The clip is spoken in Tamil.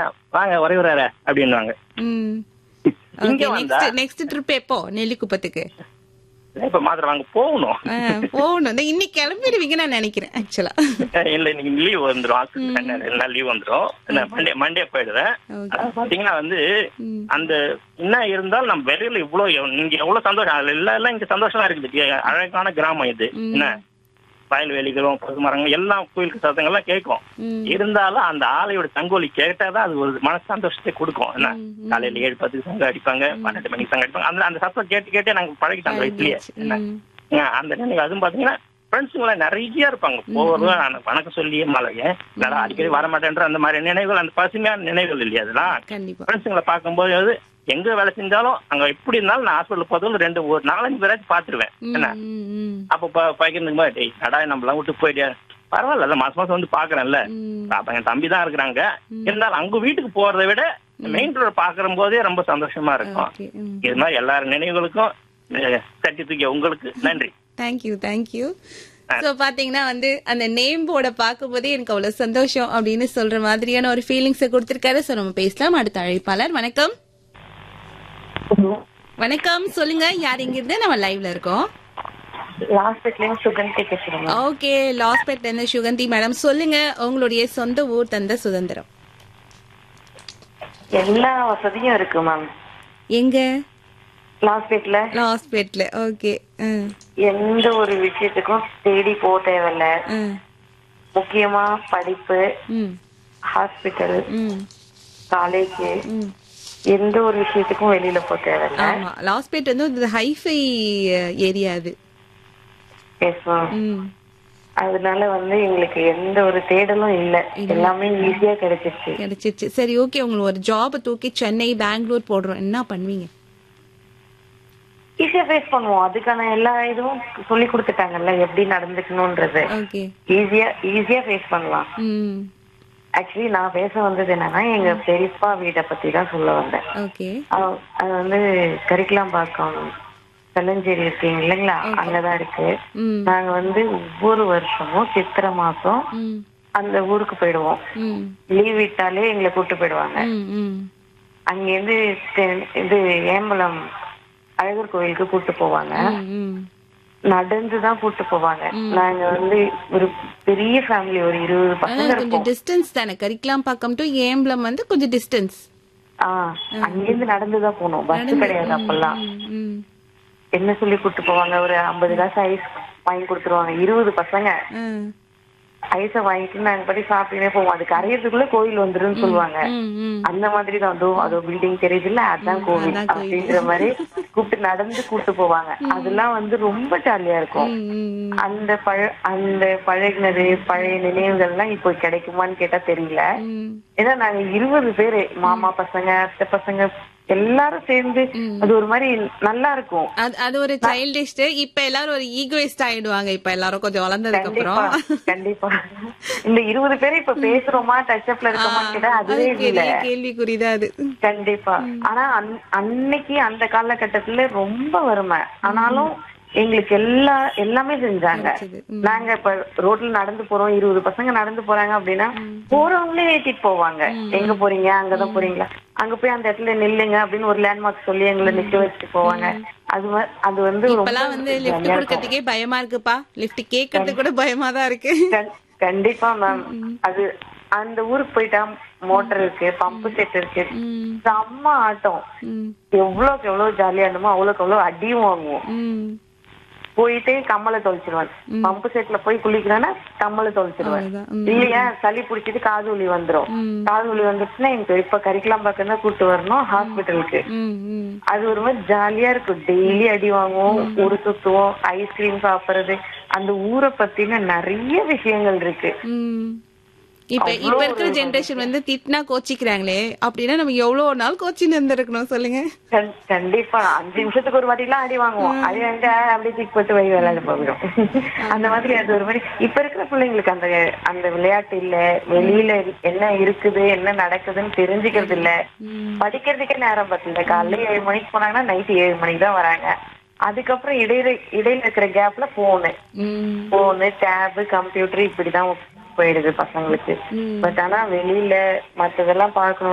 வாங்க உறையூரார அப்படின்னுவாங்க ம் இங்க ஓகே வந்தா நெக்ஸ்ட் நெக்ஸ்ட் ட்ரிப் எப்போ நெல்லிக்குப்பத்துக்கு இப்ப மாத்திரம் வாங்க போகணும் ஆ, போகணும் இந்த இன்னைக்கு கிளம்பிடுவீங்க நான் நினைக்கிறேன் ஆக்சுவலா இல்ல இன்னைக்கு லீவ் வந்துரும் ரெண்டு நாள் லீவ் வந்துரும் நான் மண்டே மண்டே போயிடுவேன் Okay. அதாவது பாத்தீங்கன்னா வந்து ம். அந்த என்ன இருந்தாலும் நம்ம வெளியில இவ்வளவு இங்க எவ்வளவு சந்தோஷம் அதுல எல்லாம் எல்லாம் இங்க சந்தோஷமா இருக்குது அழகான கிராமம் இது ம். என்ன வயல்வெளிகளும் பசு மரங்களும் எல்லாம் கோயிலுக்கு சத்தங்கள்லாம் கேட்கும் ம். இருந்தாலும் அந்த ஆலையோட தங்கோலி கேட்டாதான் அது ஒரு மன சந்தோஷத்தை கொடுக்கும் என்ன ம், ம். காலையில ஏழு பத்துக்கு சங்கம் அடிப்பாங்க பன்னெண்டு மணிக்கு சங்கம் அடிப்பாங்க அந்த அந்த சத்தம் கேட்டு கேட்டே நாங்க பழகிட்டோம் அந்த வயசுலயே என்ன ம். ஆ, அந்த நினைவு அதுவும் பாத்தீங்கன்னா ஃப்ரெண்ட்ஸுங்களாம் நிறைய இருப்பாங்க போகிறதும் வணக்கம் சொல்லி மலைய நல்லா அடிக்கடி வரமாட்டேன்ற அந்த மாதிரி நினைவுகள் அந்த பசுமையான நினைவுகள் இல்லையா அதெல்லாம் கண்டிப்பா ஃப்ரெண்ட்ஸுங்களை பார்க்கும்போது எங்க வேலை செஞ்சாலும் அங்க எப்படி இருந்தாலும் நான் ஹாஸ்பிட்டல் போதும் ரெண்டு ஒரு நாலஞ்சு பேராச்சும் பாத்துருவேன் ம், என்ன ம், ம். அப்ப ப- பகிர்ந்துக்கும் போது டேய் நடா நம்மளாம் விட்டு போயிட்டியா பரவாயில்ல இல்ல மாசம் மாசம் வந்து பாக்குறேன்ல ம். அப்ப என் தம்பி தான் இருக்கிறாங்க இருந்தாலும் அங்க வீட்டுக்கு போறதை விட மெயின் ரோடு பாக்குற போதே ரொம்ப சந்தோஷமா இருக்கும் ஓகே ம் இது மாதிரி எல்லார் நினைவுகளுக்கும் அஹ், தட்டி தூக்கி உங்களுக்கு நன்றி தேங்க்யூ தேங்க்யூ சோ பாத்தீங்கன்னா வந்து அந்த நேம் போர்டை பார்க்கும்போதே எனக்கு அவ்வளவு சந்தோஷம் அப்படின்னு சொல்ற மாதிரியான ஒரு ஃபீலிங்ஸை கொடுத்திருக்காரு சோ நம்ம பேசலாம் அடுத்த அழைப்பாளர் வணக்கம் வணக்கம் சொல்லுங்க யார் இங்க இருந்து நம்ம லைவ்ல இருக்கோம் லாஸ்ட்லயும் சுகந்தி பேசுறேன் ஓகே லாஸ்பேட்ல இருந்து சுகந்தி மேடம் சொல்லுங்க உங்களுடைய சொந்த ஊர் தந்த சுதந்திரம் எல்லா வசதியும் இருக்கு மேம் எங்க லாஸ்பேட்ல லாஸ்பேட்ல ஓகே எந்த ஒரு விஷயத்துக்கும் தேடி போக தேவையில்ல முக்கியமா படிப்பு ம் ஹாஸ்பிட்டல் ம் காலேஜ் ம் எந்த ஒரு விஷயத்துக்கும் வெளியில போக தேவையில்ல ஆமா லாஸ்பேட் வந்து ஒரு ஹைஃபை ஏரியா அது Yes, ma'am. ம் அதனால வந்து எங்களுக்கு எந்த ஒரு தேடலும் இல்ல எல்லாமே ஈஸியா கிடைச்சிருச்சு கிடைச்சிருச்சு சரி ஓகே உங்களுக்கு ஒரு ஜாப் தூக்கி சென்னை பெங்களூர் போடுறோம் என்ன பண்ணுவீங்க ஈஸியா ஃபேஸ் பண்ணுவோம் அதுக்கான எல்லா இதுவும் சொல்லி கொடுத்துட்டாங்கல்ல எப்படி நடந்துக்கணும்ன்றது ஓகே ஈஸியா ஈஸியா ஃபேஸ் பண்ணலாம் ம் ஆக்சுவலி நான் பேச வந்தது என்னன்னா எங்க பெரியப்பா வீட்டை பத்தி தான் சொல்ல வந்தேன் ஓகே அவ- அது வந்து கரிக்கலாம் பாக்கம் செல்லஞ்சேரி இருக்கீங்க இல்லைங்களா அங்கதான் இருக்கு ம் நாங்க வந்து ஒவ்வொரு வருஷமும் சித்திரை மாசம் ம் அந்த ஊருக்கு போயிடுவோம் ம் லீவ் விட்டாலே எங்களை கூட்டு போயிடுவாங்க ம் ம் அங்கிருந்து தெ- இது ஏம்பலம் அழகர் கோயிலுக்கு கூட்டு போவாங்க ம், ம் நடந்து தான் கூட்டு போவாங்க நாங்க வந்து ஒரு பெரிய ஃபேமிலி ஒரு இருபது பசங்க அதான் இருப்போம் கொஞ்சம் டிஸ்டன்ஸ் தானே கரிக்கலாம் பக்கம் டு ஏம்பலம் வந்து கொஞ்சம் டிஸ்டன்ஸ் ஆஹ் அங்கிருந்து நடந்துதான் போகணும் பஸ் கிடையாது அப்பெல்லாம் ம் என்ன சொல்லி கூட்டு போவாங்க ஒரு ஐம்பது காசு ஐஸ் வாங்கி கொடுத்துருவாங்க இருபது பசங்க ம் ஐஸ வாங்கிட்டு நாங்க படி சாப்பிட்டுனே போவோம் அது கரையறதுக்குள்ள கோயில் வந்துருன்னு சொல்லுவாங்க ம் ம் அந்த மாதிரி தான் அதோ அதோ பில்டிங் தெரியுது இல்ல அதான் கோவில் அதான் கோயில். அப்படின்ற மாதிரி கூப்பிட்டு நடந்து கூட்டு போவாங்க அதெல்லாம் வந்து ரொம்ப ஜாலியா இருக்கும் ம், ம் அந்த பழ அந்த பழகினது பழைய நினைவுகள்லாம் இப்போ கிடைக்குமான்னு கேட்டா தெரியல ம் ஏன்னா நாங்க இருபது பேரு மாமா பசங்க அத்தை பசங்க எல்லாரும் சேர்ந்து அது ஒரு மாதிரி நல்லா இருக்கும் அது அது ஒரு சைல்டிஷ் இப்ப எல்லாரும் ஒரு ஈகோயிஸ்ட் ஆயிடுவாங்க இப்ப எல்லாரும் கொஞ்சம் வளர்ந்ததுக்கு கண்டிப்பா அப்புறம் கண்டிப்பா இந்த இருபது பேரும் இப்ப பேசுறோமா டச்அப்ல இருக்கோமா கேட்டா அது அதுவே இல்ல பெரிய கேள்விக்குறிதான் அது கண்டிப்பா ஆனா அன்- அன்னைக்கு அந்த காலகட்டத்துல ரொம்ப வறுமை ஆனாலும் எங்களுக்கு எல்லா எல்லாமே செஞ்சாங்க கிடைச்சது. நாங்க இப்ப ரோட்ல நடந்து போறோம் இருபது பசங்க நடந்து போறாங்க அப்படின்னா போறவங்களே ஏத்திட்டு போவாங்க எங்க போறீங்க அங்கதான் போறீங்களா அங்க போய் அந்த இடத்துல நில்லுங்க அப்படின்னு ஒரு லேண்ட்மார்க் சொல்லி எங்களை நிக்க வச்சுட்டு போவாங்க அது வ- அது வந்து ரொம்ப இப்பெல்லாம் வந்து லிஃப்ட் ஜாலியா இருக்கும். கொடுக்கறதுக்கே பயமா இருக்குப்பா லிஃப்ட் கேட்கறதுக்கு கூட பயமா தான் இருக்கு கண்- கண்டிப்பா மேம் அது அந்த ஊருக்கு போயிட்டா மோட்டர் இருக்கு பம்பு செட் இருக்கு ம், செம்ம ஆட்டம் ம், எவ்வளவுக்கு எவ்வளவு ஜாலியா இருந்தோமோ அவ்வளவுக்கு அவ்வளவு அடியும் வாங்குவோம் ம். போயிட்டு கம்மலை தொலைச்சிருவேன் பம்பு செட்ல போய் குளிக்கிறேன்னா கம்மலை தொலைச்சிருவேன் அவ்வளவுதான். ம். இல்லையா சளி பிடிச்சிட்டு காது வலி வந்துரும் ம். காது வலி வந்துச்சுன்னா எனக்கு இப்ப கரிக்கலாம் பக்கம் தான் கூட்டு வரணும் ஹாஸ்பிட்டலுக்கு ம், ம். அது ஒரு மாதிரி ஜாலியா இருக்கும் டெய்லி அடி வாங்குவோம் ஊரு சுத்துவோம் ஐஸ்கிரீம் சாப்பிடுறது அந்த ஊரை பத்தின நிறைய விஷயங்கள் இருக்கு ம். இப்ப இப்ப இருக்கிற ஜெனரேஷன் வந்து திட்டினா கோச்சிக்கிறாங்களே அப்படின்னா நம்ம எவ்வளவு நாள் கோச்சின்னு இருந்திருக்கணும் சொல்லுங்க கண்- கண்டிப்பா அஞ்சு நிமிஷத்துக்கு ஒரு வாட்டி எல்லாம் அடி வாங்குவோம் அடி வாங்கிட்டு ஆ, அப்படியே தூக்கி போட்டு வழி விளையாட போயிடும் அந்த மாதிரி அது ஒரு மாதிரி இப்ப இருக்கிற பிள்ளைங்களுக்கு அந்த அந்த விளையாட்டு இல்ல வெளியில என்ன இருக்குது என்ன நடக்குதுன்னு தெரிஞ்சுக்கிறது இல்ல படிக்கிறதுக்கே நேரம் பத்தல காலைல ஏழு மணிக்கு போனாங்கன்னா நைட்டு ஏழு மணிக்கு தான் வராங்க அதுக்கப்புறம் இடையில இடையில இருக்கிற கேப்ல போனு ம், போனு டேபு கம்ப்யூட்டர் இப்படிதான் போயிடுது பசங்களுக்கு பட் ஆனா வெளியில மத்ததெல்லாம் பார்க்கணும்